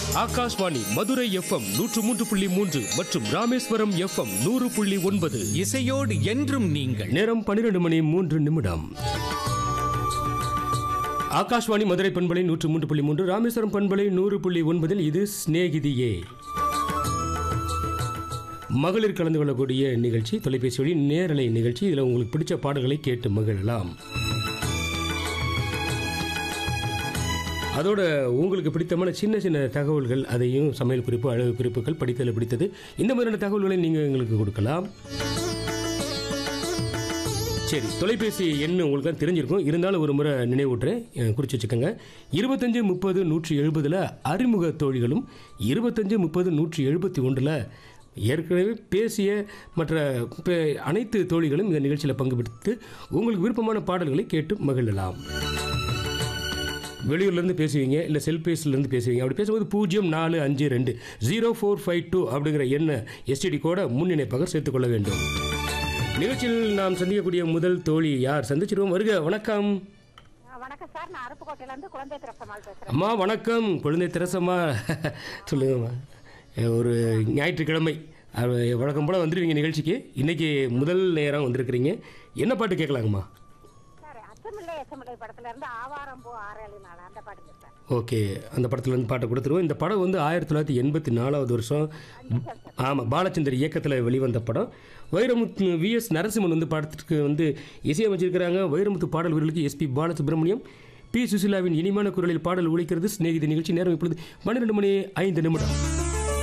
Akashvani Madurai FM நூற்று மூன்று புள்ளி மூன்று மற்றும் ராமேஸ்வரம் எஃப்எம் நூறு புள்ளி ஒன்பது இசையோடு என்றும் நீங்கள் நேரம் பன்னிரண்டு மணி மூன்று நிமிடம் ஆகாஷ்வாணி மதுரை பண்பலை நூற்று மூன்று புள்ளி மூன்று ராமேஸ்வரம் பண்பலை நூறு புள்ளி ஒன்பதில் இது சிநேகிதியே மகளிர் கலந்து கொள்ளக்கூடிய நிகழ்ச்சி தொலைபேசி வழி நேரலை நிகழ்ச்சி இதில் உங்களுக்கு பிடிச்ச பாடல்களை கேட்டு மகிழலாம் அதோட உங்களுக்கு பிடித்தமான சின்ன சின்ன தகவல்கள் அதையும் சமையல் குறிப்பு அழகு குறிப்புகள் படித்ததில் பிடித்தது இந்த மாதிரியான தகவல்களை நீங்கள் எங்களுக்கு கொடுக்கலாம் சரி தொலைபேசி எண் உங்களுக்கு தான் தெரிஞ்சிருக்கும் இருந்தாலும் ஒரு முறை நினைவூட்டுறேன் அஹ், குறிச்சு வச்சுக்கோங்க இருபத்தஞ்சு முப்பது நூற்றி எழுபதில் அறிமுக தோழிகளும் இருபத்தஞ்சு முப்பது நூற்றி எழுபத்தி ஒன்றில் ஏற்கனவே பேசிய மற்ற பே- அனைத்து தோழிகளும் இந்த நிகழ்ச்சியில் பங்கு பெற்று உங்களுக்கு விருப்பமான பாடல்களை கேட்டு மகிழலாம் வெளியூர்லேருந்து பேசுவீங்க இல்லை செல்பேசிலேருந்து பேசுவீங்க அப்படி பேசும்போது பூஜ்ஜியம் நாலு அஞ்சு ரெண்டு ஜீரோ ஃபோர் ஃபைவ் டூ அப்படிங்கிற எண்ணை எஸ்டிடி கோட முன்னிணைப்பாக சேர்த்துக்கொள்ள வேண்டும் நிகழ்ச்சியில் நாம் சந்திக்கக்கூடிய முதல் தோழி யார் சந்திச்சிருவோம் வருக வணக்கம் வணக்கம் சார் நான் அருப்புக்கோட்டையில இருந்து குழந்தை திரசமால் பேசுறேன் அம்மா வணக்கம் குழந்தை திரசம்மா சொல்லுங்கம்மா அஹ் ஒரு ஞாயிற்றுக்கிழமை அஹ் வழக்கம் போல் வந்துடுவீங்க நிகழ்ச்சிக்கு இன்னைக்கு முதல் நேரம் வந்திருக்கிறீங்க என்ன பாட்டு கேட்கலாங்கம்மா சார் அச்சமில்லை எச்சமில்லை படத்துல இருந்து ஆவாரம் பூ ஆறேழு நாள் அந்த பாட்டுங்க சார் ஓகே அந்த படத்துலேருந்து பாட்டை கொடுத்துருவோம் இந்த படம் வந்து ஆயிரத்தி தொள்ளாயிரத்தி எண்பத்தி நாலாவது வருஷம் ஆமாம் பாலச்சந்தர் இயக்கத்தில் வெளிவந்த படம் வைரமுத்து விஎஸ் நரசிம்மன் வந்து படத்துக்கு வந்து இசையமைச்சிருக்கிறாங்க வைரமுத்து பாடல் வீரர்களுக்கு எஸ்பி பாலசுப்ரமணியம் பி சுசிலாவின் இனிமான குரலில் பாடல் ஒலிக்கிறது சிநேகிதி நிகழ்ச்சி நேரம் இப்பொழுது பன்னிரெண்டு மணி ஐந்து நிமிடம்